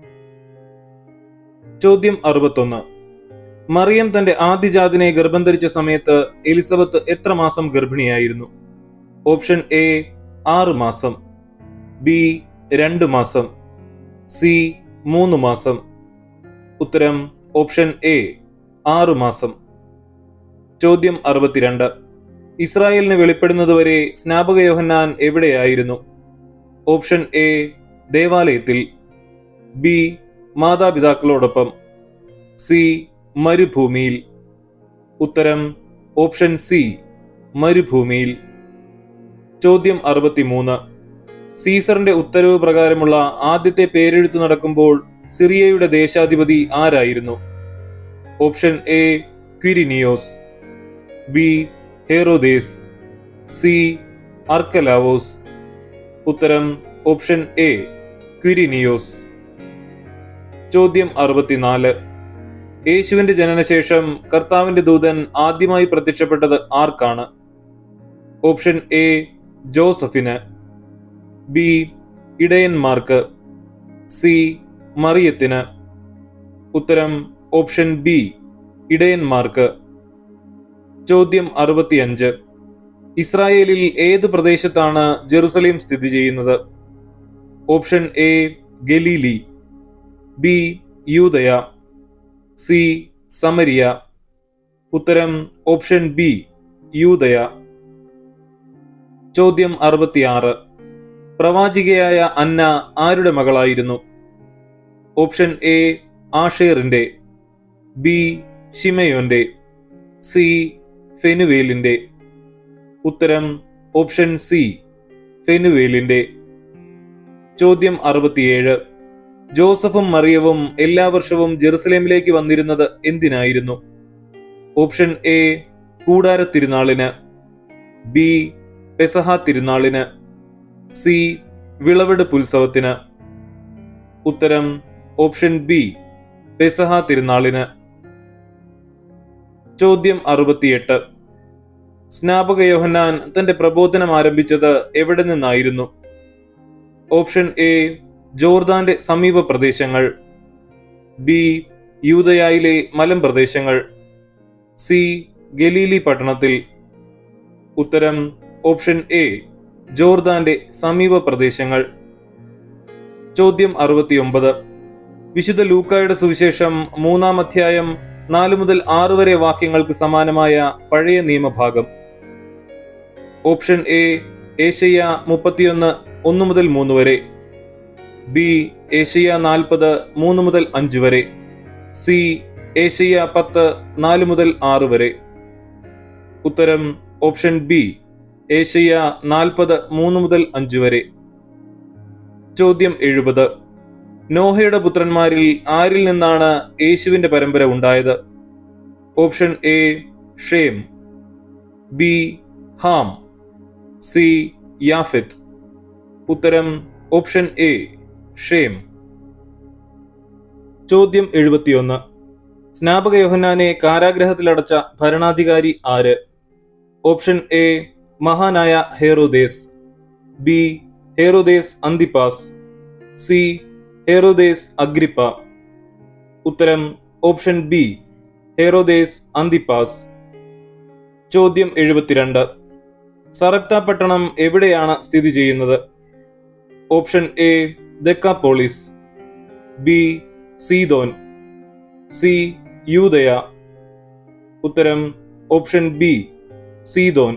ചോദ്യം അറുപത്തൊന്ന് മറിയം തന്റെ ആദ്യജാതിനെ ഗർഭം ധരിച്ച സമയത്ത് എലിസബത്ത് എത്ര മാസം ഗർഭിണിയായിരുന്നു ഓപ്ഷൻ എ ആറ് മാസം ബി രണ്ട് മാസം സി മൂന്ന് മാസം ഉത്തരം ഓപ്ഷൻ എ ആറ് മാസം ചോദ്യം അറുപത്തിരണ്ട് ഇസ്രായേലിന് വെളിപ്പെടുന്നതുവരെ സ്നാപക യോഹന്നാൻ എവിടെയായിരുന്നു ഓപ്ഷൻ എ ദേവാലയത്തിൽ ബി മാതാപിതാക്കളോടൊപ്പം സി മരുഭൂമിയിൽ ഉത്തരം ഓപ്ഷൻ സി മരുഭൂമിയിൽ ചോദ്യം അറുപത്തിമൂന്ന് സീസറിന്റെ ഉത്തരവ് പ്രകാരമുള്ള ആദ്യത്തെ പേരെഴുത്ത് നടക്കുമ്പോൾ സിറിയയുടെ ദേശാധിപതി ആരായിരുന്നു ഓപ്ഷൻ എ ക്വിരിനിയോസ് ബി ഹെറോദേസ് സി അർക്കലാവോസ് ഉത്തരം ഓപ്ഷൻ എ ക്വിരിനിയോസ് ചോദ്യം അറുപത്തിനാല് യേശുവിന്റെ ജനനശേഷം കർത്താവിന്റെ ദൂതൻ ആദ്യമായി പ്രത്യക്ഷപ്പെട്ടത് ആർക്കാണ് ഓപ്ഷൻ എ ജോസഫിന് ബി ഇടയന്മാർക്ക് സി മറിയത്തിന് ഉത്തരം ഓപ്ഷൻ ബി ഇടയന്മാർക്ക് ചോദ്യം അറുപത്തിയഞ്ച് ഇസ്രായേലിൽ ഏത് പ്രദേശത്താണ് ജെറുസലേം സ്ഥിതി ചെയ്യുന്നത് ഓപ്ഷൻ എ ഗലീലി ബി യൂതയ സി സമരിയ ഉത്തരം ഓപ്ഷൻ ബി യൂതയ ചോദ്യം അറുപത്തിയാറ് പ്രവാചികയായ അന്ന ആരുടെ മകളായിരുന്നു ഓപ്ഷൻ എ ആഷേറിന്റെ ബി ഷിമയോന്റെ സി ഫെനുവേലിന്റെ ഉത്തരം ഓപ്ഷൻ സി ഫെനുവേലിന്റെ ചോദ്യം അറുപത്തിയേഴ് ജോസഫും മറിയവും എല്ലാ വർഷവും ജെറുസലേമിലേക്ക് വന്നിരുന്നത് എന്തിനായിരുന്നു ഓപ്ഷൻ എ കൂടാര തിരുനാളിന് ബി പെസഹ തിരുനാളിന് സി വിളവെടുപ്പ് ഉത്സവത്തിന് ഉത്തരം ഓപ്ഷൻ ബി പെസഹ തിരുനാളിന് ചോദ്യം അറുപത്തിയെട്ട് സ്നാപക യോഹന്നാൻ തന്റെ പ്രബോധനം ആരംഭിച്ചത് എവിടെ നിന്നായിരുന്നു ഓപ്ഷൻ എ ജോർദാന്റെ സമീപ പ്രദേശങ്ങൾ ബി യൂതയായിലെ മലമ്പ്രദേശങ്ങൾ സി ഗലീലി പട്ടണത്തിൽ ഉത്തരം ഓപ്ഷൻ എ ജോർദാന്റെ സമീപ പ്രദേശങ്ങൾ ചോദ്യം അറുപത്തിയൊമ്പത് വിശുദ്ധ ലൂക്കായുടെ സുവിശേഷം മൂന്നാം അധ്യായം നാല് മുതൽ ആറ് വരെ വാക്യങ്ങൾക്ക് സമാനമായ പഴയ നിയമഭാഗം ഓപ്ഷൻ എ ഏഷ്യ മുപ്പത്തിയൊന്ന് ഒന്ന് മുതൽ മൂന്ന് വരെ ബി ഏഷ്യ നാൽപ്പത് മൂന്ന് മുതൽ അഞ്ച് വരെ സി ഏഷ്യ പത്ത് നാല് മുതൽ ആറ് വരെ ഉത്തരം ഓപ്ഷൻ ബി ഏഷ്യ നാൽപ്പത് മൂന്ന് മുതൽ അഞ്ച് വരെ ചോദ്യം എഴുപത് നോഹയുടെ പുത്രന്മാരിൽ ആരിൽ നിന്നാണ് യേശുവിന്റെ പരമ്പര ഉണ്ടായത് option A Shem B Ham C യാഫിത്ത് ഉത്തരം ഓപ്ഷൻ എ ഷേം ചോദ്യം എഴുപത്തിയൊന്ന് സ്നാപക യോഹന്നാനെ കാരാഗ്രഹത്തിലടച്ച ഭരണാധികാരി ആര് ഓപ്ഷൻ എ മഹാനായ ഹേറോദേസ് ബി ഹേറോദേസ് അന്തിപ്പാസ് സി ഹേറോദേസ് അഗ്രിപ്പ ഉത്തരം ഓപ്ഷൻ ബി ഹേറോദേസ് അന്തിപ്പാസ് ചോദ്യം എഴുപത്തിരണ്ട് സറക്ത പട്ടണം എവിടെയാണ് സ്ഥിതി ചെയ്യുന്നത് option A Decapolis B സീതോൻ C യൂതയ ഉത്തരം ഓപ്ഷൻ ബി സീതോൻ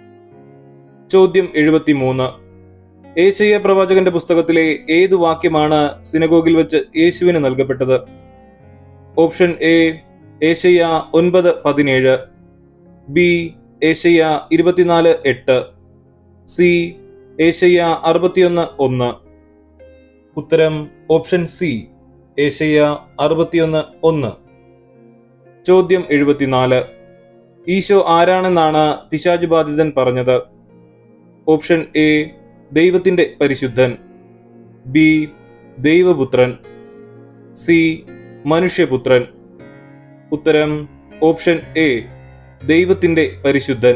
ചോദ്യം എഴുപത്തിമൂന്ന് ഏഷ്യ പ്രവാചകന്റെ പുസ്തകത്തിലെ ഏതു വാക്യമാണ് സിനഗോഗിൽ വെച്ച് യേശുവിന് നൽകപ്പെട്ടത് ഓപ്ഷൻ എ ഏഷ്യ ഒൻപത് പതിനേഴ് ബി ഏഷ്യ ഇരുപത്തിനാല് എട്ട് സി ഏഷ്യ അറുപത്തിയൊന്ന് ഒന്ന് ഉത്തരം ഓപ്ഷൻ സി ഏഷ്യ അറുപത്തിയൊന്ന് ഒന്ന് ചോദ്യം എഴുപത്തിനാല് ഈശോ ആരാണെന്നാണ് പിശാജ് ബാധിതൻ പറഞ്ഞത് ഓപ്ഷൻ എ ദൈവത്തിന്റെ പരിശുദ്ധൻ ബി ദൈവപുത്രൻ സി മനുഷ്യപുത്രൻ ഉത്തരം ഓപ്ഷൻ എ ദൈവത്തിന്റെ പരിശുദ്ധൻ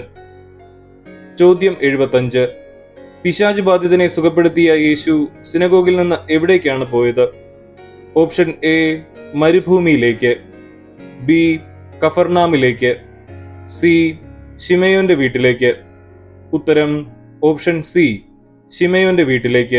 ചോദ്യം എഴുപത്തഞ്ച് പിശാജ് ബാധിതനെ സുഖപ്പെടുത്തിയ യേശു സിനഗോഗിൽ നിന്ന് എവിടേക്കാണ് പോയത് ഓപ്ഷൻ എ മരുഭൂമിയിലേക്ക് ബി കഫർനാമിലേക്ക് സി ഷിമയോന്റെ വീട്ടിലേക്ക് ഉത്തരം ഓപ്ഷൻ സി ഷിമയോന്റെ വീട്ടിലേക്ക്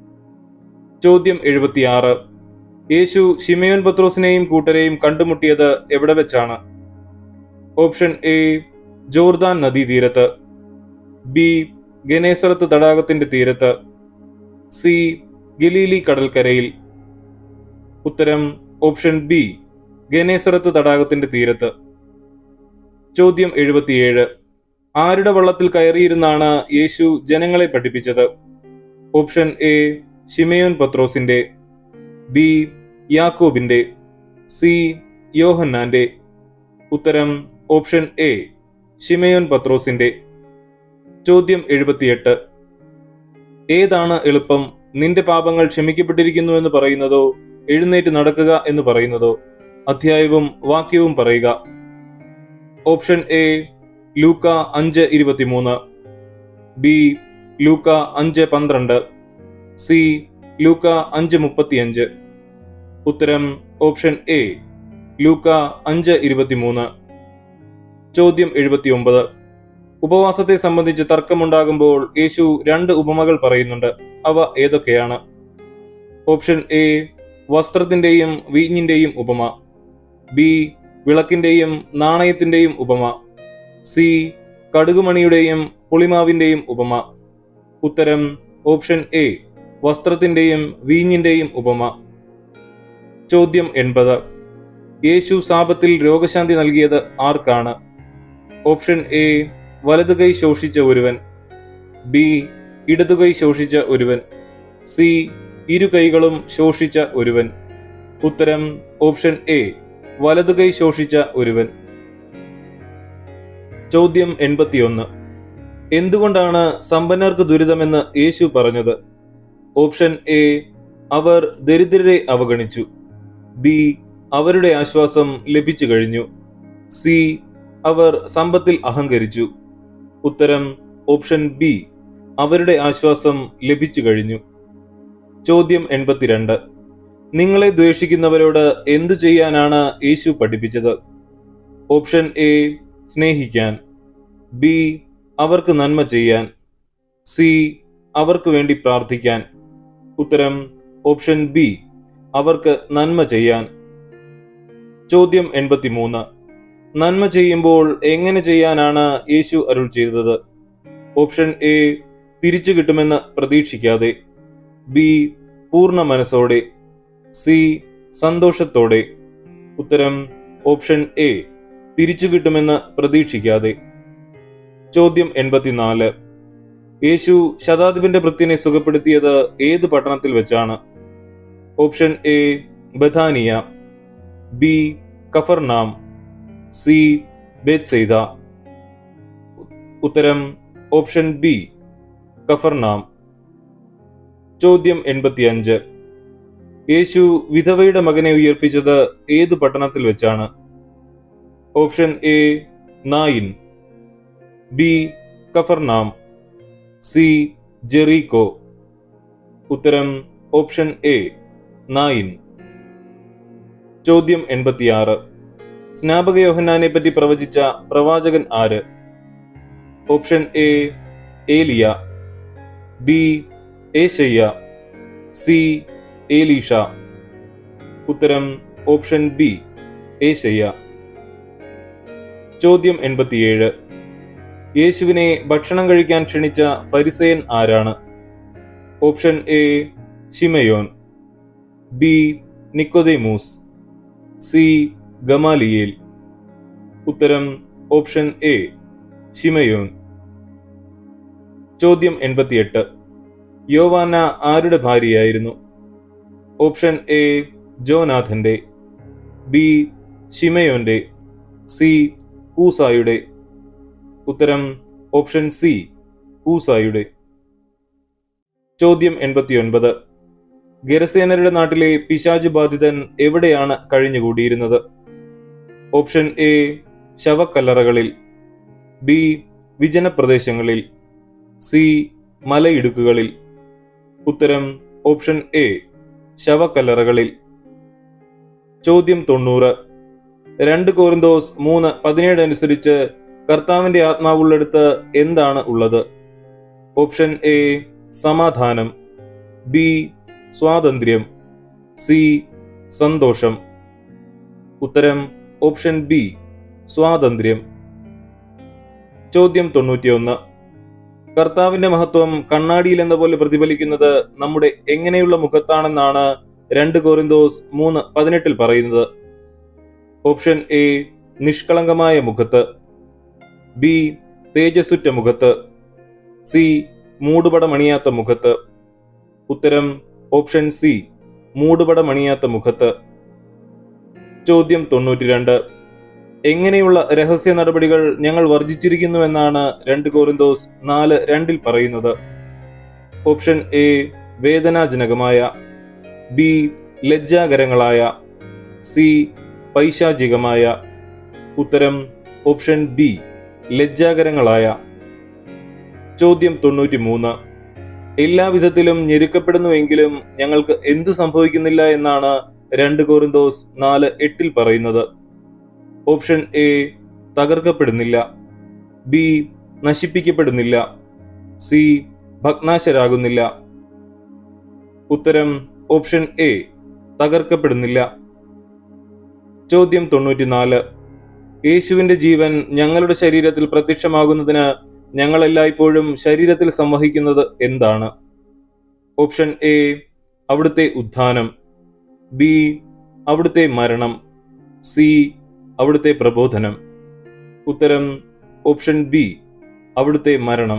ചോദ്യം എഴുപത്തിയാറ് യേശു ഷിമയോൻ പത്രോസിനെയും കൂട്ടരെയും കണ്ടുമുട്ടിയത് എവിടെ വെച്ചാണ് ഓപ്ഷൻ എ ജോർദാൻ നദീതീരത്ത് ബി ഗനേസറത്ത് തടാകത്തിന്റെ തീരത്ത് സി ഗലീലി കടൽക്കരയിൽ ഉത്തരം ഓപ്ഷൻ ബി ഗനേസറത്ത് തടാകത്തിന്റെ തീരത്ത് ചോദ്യം എഴുപത്തിയേഴ് ആരുടെ വള്ളത്തിൽ കയറിയിരുന്നാണ് യേശു ജനങ്ങളെ പഠിപ്പിച്ചത് ഓപ്ഷൻ എ ഷിമയോൻ പത്രോസിന്റെ ബി യാക്കോബിന്റെ സി യോഹന്നാന്റെ ഉത്തരം ഓപ്ഷൻ എ ഷിമയോൻ പത്രോസിന്റെ ചോദ്യം എഴുപത്തിയെട്ട് ഏതാണ് എളുപ്പം നിന്റെ പാപങ്ങൾ ക്ഷമിക്കപ്പെട്ടിരിക്കുന്നു എന്ന് പറയുന്നതോ എഴുന്നേറ്റ് നടക്കുക എന്ന് പറയുന്നതോ അധ്യായവും വാക്യവും പറയുക ഓപ്ഷൻ എ ലൂക്ക അഞ്ച് ഇരുപത്തിമൂന്ന് ബി ലൂക്ക അഞ്ച് പന്ത്രണ്ട് സി ലൂക്ക അഞ്ച് മുപ്പത്തിയഞ്ച് ഉത്തരം ഓപ്ഷൻ എ ലൂക്ക അഞ്ച് ഇരുപത്തിമൂന്ന് ചോദ്യം എഴുപത്തിയൊമ്പത് ഉപവാസത്തെ സംബന്ധിച്ച് തർക്കമുണ്ടാകുമ്പോൾ യേശു രണ്ട് ഉപമകൾ പറയുന്നുണ്ട് അവ ഏതൊക്കെയാണ് ഓപ്ഷൻ എ വസ്ത്രത്തിന്റെയും വീഞ്ഞിന്റെയും ഉപമ ബി വിളക്കിന്റെയും നാണയത്തിന്റെയും ഉപമ സി കടുകുമണിയുടെയും പുളിമാവിന്റെയും ഉപമ ഉത്തരം ഓപ്ഷൻ എ വസ്ത്രത്തിന്റെയും വീഞ്ഞിന്റെയും ഉപമ ചോദ്യം എൺപത് യേശു സാപത്തിൽ രോഗശാന്തി നൽകിയത് ആർക്കാണ് ഓപ്ഷൻ എ വലതുകൈ ശോഷിച്ച ഒരുവൻ ബി ഇടതുകൈ ശോഷിച്ച ഒരുവൻ സി ഇരു കൈകളും ശോഷിച്ച ഒരുവൻ ഉത്തരം ഓപ്ഷൻ എ വലതുകൈ ശോഷിച്ച ഒരുവൻ ചോദ്യം എൺപത്തിയൊന്ന് എന്തുകൊണ്ടാണ് സമ്പന്നർക്ക് ദുരിതമെന്ന് യേശു പറഞ്ഞത് ഓപ്ഷൻ എ അവർ ദരിദ്രരെ അവഗണിച്ചു ബി അവരുടെ ആശ്വാസം ലഭിച്ചു കഴിഞ്ഞു സി അവർ സമ്പത്തിൽ അഹങ്കരിച്ചു ഉത്തരം ഓപ്ഷൻ ബി അവരുടെ ആശ്വാസം ലഭിച്ചു കഴിഞ്ഞു ചോദ്യം എൺപത്തിരണ്ട് നിങ്ങളെ ദ്വേഷിക്കുന്നവരോട് എന്തു ചെയ്യാനാണ് യേശു പഠിപ്പിച്ചത് ഓപ്ഷൻ എ സ്നേഹിക്കാൻ ബി അവർക്ക് നന്മ ചെയ്യാൻ സി അവർക്ക് വേണ്ടി പ്രാർത്ഥിക്കാൻ ഉത്തരം ഓപ്ഷൻ ബി അവർക്ക് നന്മ ചെയ്യാൻ ചോദ്യം എൺപത്തിമൂന്ന് നന്മ ചെയ്യുമ്പോൾ എങ്ങനെ ചെയ്യാനാണ് യേശു അരുൾ ചെയ്തത് ഓപ്ഷൻ എ തിരിച്ചു കിട്ടുമെന്ന് പ്രതീക്ഷിക്കാതെ ബി പൂർണ്ണ മനസ്സോടെ സി സന്തോഷത്തോടെ ഉത്തരം ഓപ്ഷൻ എ തിരിച്ചു കിട്ടുമെന്ന് പ്രതീക്ഷിക്കാതെ ചോദ്യം എൺപത്തിനാല് യേശു ശതാധിപന്റെ ഭൃത്യനെ സുഖപ്പെടുത്തിയത് ഏത് പട്ടണത്തിൽ വെച്ചാണ് ഓപ്ഷൻ എ ബഥാനിയ ബി കഫർനാം സി ബേത്സെയ്ത ഉത്തരം ഓപ്ഷൻ ബി കഫർനാം ചോദ്യം എൺപത്തിയഞ്ച് യേശു വിധവയുടെ മകനെ ഉയർപ്പിച്ചത് ഏത് പട്ടണത്തിൽ വെച്ചാണ് ഓപ്ഷൻ എ നായിൻ ബി കഫർനാം സി ജെറീകോ ഉത്തരം ഓപ്ഷൻ എ നായിൻ ചോദ്യം എൺപത്തിയാറ് സ്നാപക യോഹന്നാനെ പറ്റി പ്രവചിച്ച പ്രവാചകൻ ആര് ഓപ്ഷൻ എ ഏലിയ ബി ഏഷയ്യ സി ഏലീഷ ഉത്തരം ഓപ്ഷൻ ബി ഏഷയ്യ ചോദ്യം എൺപത്തിയേഴ് യേശുവിനെ ഭക്ഷണം കഴിക്കാൻ ക്ഷണിച്ച ഫരിസയൻ ആരാണ് ഓപ്ഷൻ എ ഷിമയോൻ ബി നിക്കോദേമൂസ് സി ഗമാലിയേൽ ഉത്തരം ഓപ്ഷൻ എ ഷിമയോൻ ചോദ്യം എൺപത്തിയെട്ട് യോവാന ആരുടെ ഭാര്യയായിരുന്നു ഓപ്ഷൻ എ ജോനാഥന്റെ ബി ഷിമയോന്റെ സി കൂസായുടെ ഉത്തരം ഓപ്ഷൻ സി കൂസായുടെ ചോദ്യം എൺപത്തിയൊൻപത് ഗരസേനരുടെ നാട്ടിലെ പിശാജ് ബാധിതൻ എവിടെയാണ് കഴിഞ്ഞുകൂടിയിരുന്നത് ഓപ്ഷൻ എ ശവക്കല്ലറകളിൽ ബി വിജനപ്രദേശങ്ങളിൽ സി മലയിടുക്കുകളിൽ ഉത്തരം ഓപ്ഷൻ എ ശവക്കല്ലറകളിൽ ചോദ്യം തൊണ്ണൂറ് രണ്ട് കോറിന്തോസ് മൂന്ന് പതിനേഴ് അനുസരിച്ച് കർത്താവിന്റെ ആത്മാവുള്ളിടത്ത് എന്താണ് ഉള്ളത് ഓപ്ഷൻ എ സമാധാനം ബി സ്വാതന്ത്ര്യം സി സന്തോഷം ഉത്തരം ഓപ്ഷൻ ബി സ്വാതന്ത്ര്യം ചോദ്യം തൊണ്ണൂറ്റിയൊന്ന് കർത്താവിന്റെ മഹത്വം കണ്ണാടിയിൽ എന്ന പോലെ പ്രതിഫലിക്കുന്നത് നമ്മുടെ എങ്ങനെയുള്ള മുഖത്താണെന്നാണ് രണ്ട് കോറിന്തോസ് മൂന്ന് പതിനെട്ടിൽ പറയുന്നത് ഓപ്ഷൻ എ നിഷ്കളങ്കമായ മുഖത്ത് ബി തേജസ്സുറ്റ മുഖത്ത് സി മൂടുപടമണിയാത്ത മുഖത്ത് ഉത്തരം ഓപ്ഷൻ സി മൂടുപടമണിയാത്ത മുഖത്ത് ചോദ്യം തൊണ്ണൂറ്റിരണ്ട് എങ്ങനെയുള്ള രഹസ്യ നടപടികൾ ഞങ്ങൾ വർജിച്ചിരിക്കുന്നുവെന്നാണ് രണ്ട് കോറിന്തോസ് നാല് രണ്ടിൽ പറയുന്നത് ഓപ്ഷൻ എ വേദനാജനകമായ ബി ലജ്ജാകരങ്ങളായ സി പൈശാചികമായ ഉത്തരം ഓപ്ഷൻ ബി ലജ്ജാകരങ്ങളായ ചോദ്യം തൊണ്ണൂറ്റി മൂന്ന് എല്ലാവിധത്തിലും ഞെരുക്കപ്പെടുന്നുവെങ്കിലും ഞങ്ങൾക്ക് എന്തു സംഭവിക്കുന്നില്ല എന്നാണ് രണ്ട് കോറിന്തോസ് നാല് എട്ടിൽ പറയുന്നത് ഓപ്ഷൻ എ തകർക്കപ്പെടുന്നില്ല ബി നശിപ്പിക്കപ്പെടുന്നില്ല സി ഭഗ്നാശരാകുന്നില്ല ഉത്തരം ഓപ്ഷൻ എ തകർക്കപ്പെടുന്നില്ല ചോദ്യം തൊണ്ണൂറ്റിനാല് യേശുവിന്റെ ജീവൻ ഞങ്ങളുടെ ശരീരത്തിൽ പ്രത്യക്ഷമാകുന്നതിന് ഞങ്ങൾ എല്ലായ്പ്പോഴും ശരീരത്തിൽ സംവഹിക്കുന്നത് എന്താണ് ഓപ്ഷൻ എ അവിടുത്തെ ഉത്ഥാനം ബി അവിടുത്തെ മരണം സി അവിടുത്തെ പ്രബോധനം ഉത്തരം ഓപ്ഷൻ ബി അവിടുത്തെ മരണം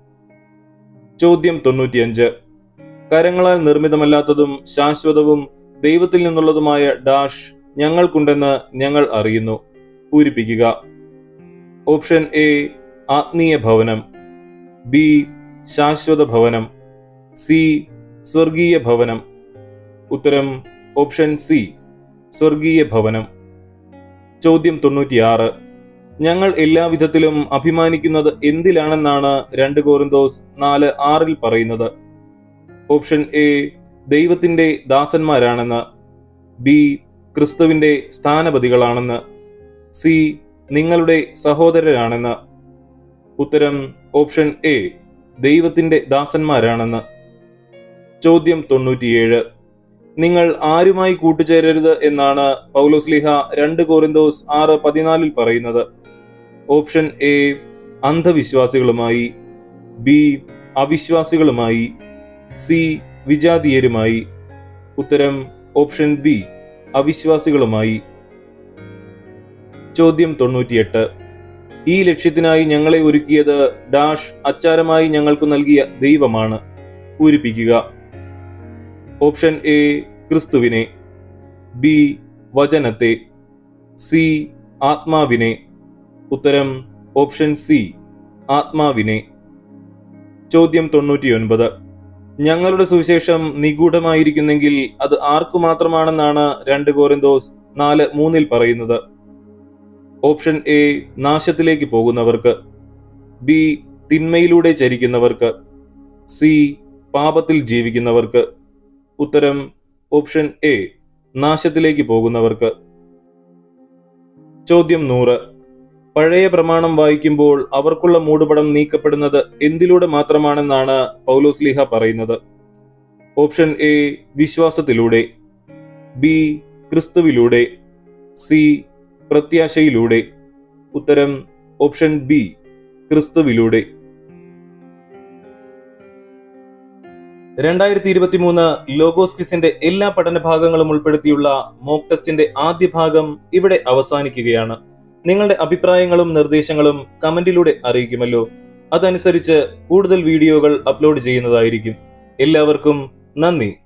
ചോദ്യം തൊണ്ണൂറ്റിയഞ്ച് കരങ്ങളാൽ നിർമ്മിതമല്ലാത്തതും ശാശ്വതവും ദൈവത്തിൽ നിന്നുള്ളതുമായ ഡാഷ് ഞങ്ങൾക്കുണ്ടെന്ന് ഞങ്ങൾ അറിയുന്നു പൂരിപ്പിക്കുക ഓപ്ഷൻ എ ആത്മീയ ഭവനം ബി ശാശ്വത ഭവനം സി സ്വർഗീയ ഭവനം ഉത്തരം ഓപ്ഷൻ സി സ്വർഗീയ ഭവനം ചോദ്യം തൊണ്ണൂറ്റിയാറ് ഞങ്ങൾ എല്ലാവിധത്തിലും അഭിമാനിക്കുന്നത് എന്തിലാണെന്നാണ് രണ്ട് കോറിന്തോസ് നാല് ആറിൽ പറയുന്നത് ഓപ്ഷൻ എ ദൈവത്തിന്റെ ദാസന്മാരാണെന്ന് ബി ക്രിസ്തുവിന്റെ സ്ഥാനപതികളാണെന്ന് സി നിങ്ങളുടെ സഹോദരരാണെന്ന് ഉത്തരം ഓപ്ഷൻ എ ദൈവത്തിന്റെ ദാസന്മാരാണെന്ന് ചോദ്യം തൊണ്ണൂറ്റിയേഴ് നിങ്ങൾ ആരുമായി കൂട്ടുചേരരുത് എന്നാണ് പൗലോസ്ലിഹ രണ്ട് കോറിന്തോസ് ആറ് പതിനാലിൽ പറയുന്നത് ഓപ്ഷൻ എ അന്ധവിശ്വാസികളുമായി ബി അവിശ്വാസികളുമായി സി വിജാതീയരുമായി ഉത്തരം ഓപ്ഷൻ ബി അവിശ്വാസികളുമായി ചോദ്യം തൊണ്ണൂറ്റിയെട്ട് ഈ ലക്ഷ്യത്തിനായി ഞങ്ങളെ ഒരുക്കിയത് ഡാഷ് അച്ചാരമായി ഞങ്ങൾക്ക് നൽകിയ ദൈവമാണ് പൂരിപ്പിക്കുക ഓപ്ഷൻ എ ക്രിസ്തുവിനെ ബി വചനത്തെ സി ആത്മാവിനെ ഉത്തരം ഓപ്ഷൻ സി ആത്മാവിനെ ചോദ്യം തൊണ്ണൂറ്റിയൊൻപത് ഞങ്ങളുടെ സുവിശേഷം നിഗൂഢമായിരിക്കുന്നെങ്കിൽ അത് ആർക്കു മാത്രമാണെന്നാണ് രണ്ട് കോറിന്തോസ് നാല് മൂന്നിൽ പറയുന്നത് ഓപ്ഷൻ എ നാശത്തിലേക്ക് പോകുന്നവർക്ക് ബി തിന്മയിലൂടെ ചരിക്കുന്നവർക്ക് സി പാപത്തിൽ ജീവിക്കുന്നവർക്ക് ഉത്തരം ഓപ്ഷൻ എ നാശത്തിലേക്ക് പോകുന്നവർക്ക് ചോദ്യം നൂറ് പഴയ പ്രമാണം വായിക്കുമ്പോൾ അവർക്കുള്ള മൂടുപടം നീക്കപ്പെടുന്നത് എന്തിലൂടെ മാത്രമാണെന്നാണ് പൗലോസ്ലിഹ പറയുന്നത് ഓപ്ഷൻ എ വിശ്വാസത്തിലൂടെ ബി ക്രിസ്തുവിലൂടെ സി പ്രത്യാശയിലൂടെ ഉത്തരം ഓപ്ഷൻ ബി ക്രിസ്തുവിലൂടെ രണ്ടായിരത്തി ഇരുപത്തി മൂന്ന് ലോഗോസ് ക്വിസിന്റെ എല്ലാ പഠന ഭാഗങ്ങളും ഉൾപ്പെടുത്തിയുള്ള മോക്ക് ടെസ്റ്റിന്റെ ആദ്യ ഭാഗം ഇവിടെ അവസാനിക്കുകയാണ് നിങ്ങളുടെ അഭിപ്രായങ്ങളും നിർദ്ദേശങ്ങളും കമന്റിലൂടെ അറിയിക്കുമല്ലോ അതനുസരിച്ച് കൂടുതൽ വീഡിയോകൾ അപ്ലോഡ് ചെയ്യുന്നതായിരിക്കും എല്ലാവർക്കും നന്ദി